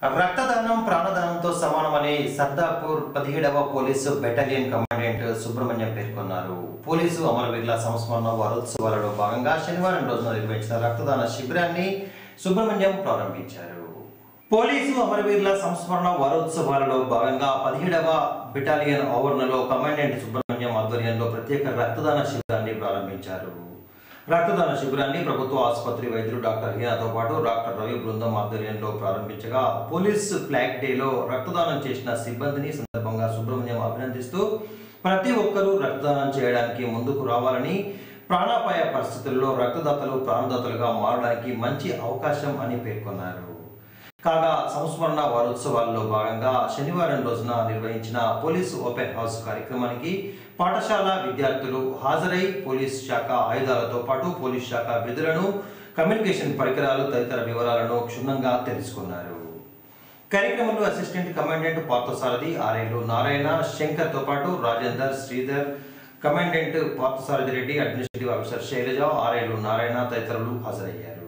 రక్తదానం ప్రాణదానంతో సమానమని సర్దాపూర్ పదిహేడవ పోలీసు బెటాలియన్ కమాండెంట్ సుబ్రహ్మణ్యం పేర్కొన్నారు పోలీసు అమరవీరుల సంస్మరణ వారోత్సవాలలో భాగంగా శనివారం రోజున నిర్వహించిన రక్తదాన శిబిరాన్ని సుబ్రహ్మణ్యం ప్రారంభించారు పోలీసు అమరవీరుల సంస్మరణ వారోత్సవాలలో భాగంగా పదిహేడవ బెటాలియన్ ఆవరణలో కమాండెంట్ సుబ్రహ్మణ్యం ఆధ్వర్యంలో ప్రత్యేక రక్తదాన శిబిరాన్ని ప్రారంభించారు రక్తదాన శిబిరాన్ని ప్రభుత్వ ఆసుపత్రి వైద్యులు డాక్టర్ హీనాతో పాటు డాక్టర్ రవి బృందం ఆధ్వర్యంలో ప్రారంభించగా పోలీస్ ఫ్లాగ్ డేలో రక్తదానం చేసిన సిబ్బందిని ఈ సందర్భంగా సుబ్రహ్మణ్యం అభినందిస్తూ ప్రతి ఒక్కరూ రక్తదానం చేయడానికి ముందుకు రావాలని ప్రాణాపాయ పరిస్థితుల్లో రక్తదాతలు ప్రాణదాతలుగా మారడానికి మంచి అవకాశం అని పేర్కొన్నారు కాగా సంస్మరణ వారోత్సవాల్లో భాగంగా శనివారం రోజున నిర్వహించిన పోలీసు ఓపెన్ హౌస్ కార్యక్రమానికి పాఠశాల విద్యార్థులు హాజరై పోలీస్ శాఖ ఆయుధాలతో పాటు పోలీస్ శాఖ విధులను కమ్యూనికేషన్ పరికరాలు తదితర వివరాలను క్షుణ్ణంగా తెలుసుకున్నారు కార్యక్రమంలో అసిస్టెంట్ కమాండెంట్ పార్థసారథి ఆర్ఐలు నారాయణ శంకర్తో పాటు Rajender Sridhar commandant Parthasarathi Reddy administrative officer Sailaja ఆర్ఐలు నారాయణ తదితరులు హాజరయ్యారు